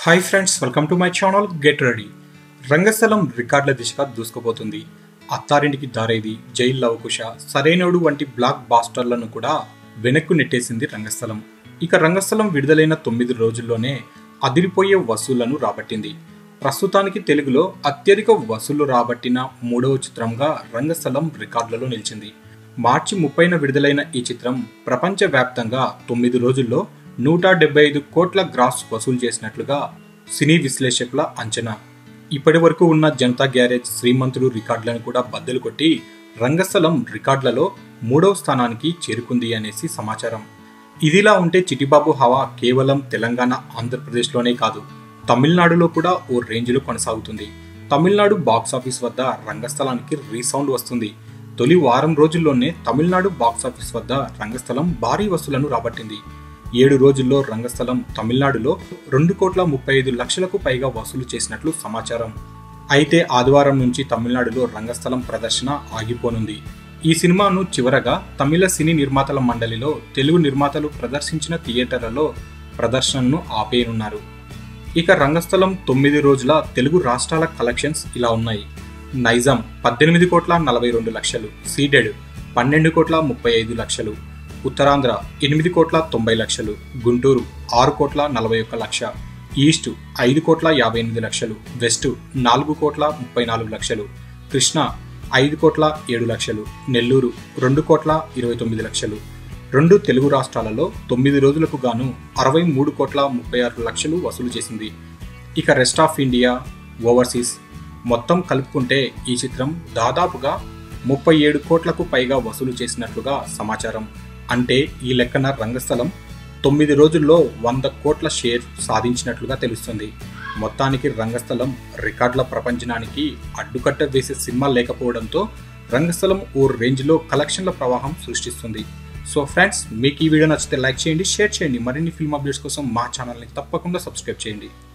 hi friends welcome to my channel get ready Rangasthalam రికార్డుల దిశగా దూసుకుపోతుంది అత్తారింటికి దారేది జైల్ లవకుశ సరైనడు వంటి బ్లాక్ బాస్టర్లను కూడా వెనక్కు నెట్టేసింది రంగస్థలం ఇక రంగస్థలం విడుదలైన తొమ్మిది రోజుల్లోనే అదిరిపోయే వసూళ్లను రాబట్టింది ప్రస్తుతానికి తెలుగులో అత్యధిక వసూళ్లు రాబట్టిన మూడవ చిత్రంగా రంగస్థలం రికార్డులలో నిలిచింది మార్చి ముప్పైన విడుదలైన ఈ చిత్రం ప్రపంచవ్యాప్తంగా తొమ్మిది రోజుల్లో నూట డెబ్బై ఐదు కోట్ల గ్రాస్ వసూలు చేసినట్లుగా సినీ విశ్లేషకుల అంచనా ఇప్పటి వరకు ఉన్న జనతా గ్యారేజ్ శ్రీమంతుడు రికార్డులను కూడా బద్దలు కొట్టి రంగస్థలం రికార్డులలో మూడవ స్థానానికి చేరుకుంది అనేసి సమాచారం ఇదిలా ఉంటే చిటిబాబు హవా కేవలం తెలంగాణ ఆంధ్రప్రదేశ్లోనే కాదు తమిళనాడులో కూడా ఓ రేంజ్లో కొనసాగుతుంది తమిళనాడు బాక్సాఫీస్ వద్ద రంగస్థలానికి రీసౌండ్ వస్తుంది తొలి వారం రోజుల్లోనే తమిళనాడు బాక్సాఫీస్ వద్ద రంగస్థలం భారీ వసూలను రాబట్టింది ఏడు రోజుల్లో రంగస్థలం తమిళనాడులో రెండు కోట్ల ముప్పై ఐదు లక్షలకు పైగా వసూలు చేసినట్లు సమాచారం అయితే ఆదివారం నుంచి తమిళనాడులో రంగస్థలం ప్రదర్శన ఆగిపోనుంది ఈ సినిమాను చివరగా తమిళ సినీ నిర్మాతల మండలిలో తెలుగు నిర్మాతలు ప్రదర్శించిన థియేటర్లలో ప్రదర్శనను ఆపేయనున్నారు ఇక రంగస్థలం తొమ్మిది రోజుల తెలుగు రాష్ట్రాల కలెక్షన్స్ ఇలా ఉన్నాయి నైజాం పద్దెనిమిది కోట్ల నలభై రెండు లక్షలు సీడెడ్ పన్నెండు కోట్ల ముప్పై ఐదు లక్షలు ఉత్తరాంధ్ర ఎనిమిది కోట్ల తొంభై లక్షలు గుంటూరు ఆరు కోట్ల నలభై ఒక్క లక్ష ఈస్ట్ ఐదు కోట్ల యాభై ఎనిమిది లక్షలు వెస్ట్ నాలుగు కోట్ల ముప్పై నాలుగు లక్షలు కృష్ణ ఐదు కోట్ల ఏడు లక్షలు నెల్లూరు రెండు కోట్ల ఇరవై తొమ్మిది లక్షలు రెండు తెలుగు రాష్ట్రాలలో తొమ్మిది రోజులకు గాను అరవై మూడు కోట్ల ముప్పై ఆరు లక్షలు వసూలు చేసింది ఇక రెస్ట్ ఆఫ్ ఇండియా ఓవర్సీస్ మొత్తం కలుపుకుంటే ఈ చిత్రం దాదాపుగా ముప్పై ఏడు కోట్లకు పైగా వసూలు చేసినట్లుగా సమాచారం అంటే ఈ లెక్కన రంగస్థలం తొమ్మిది రోజుల్లో వంద కోట్ల షేర్ సాధించినట్లుగా తెలుస్తుంది మొత్తానికి రంగస్థలం రికార్డుల ప్రపంచనానికి అడ్డుకట్ట వేసే సినిమా లేకపోవడంతో రంగస్థలం ఓ రేంజ్లో కలెక్షన్ల ప్రవాహం సృష్టిస్తుంది సో ఫ్రెండ్స్ మీకు ఈ వీడియో నచ్చితే లైక్ చేయండి షేర్ చేయండి మరిన్ని ఫిల్మ్ అప్డేట్స్ కోసం మా ఛానల్ని తప్పకుండా సబ్స్క్రైబ్ చేయండి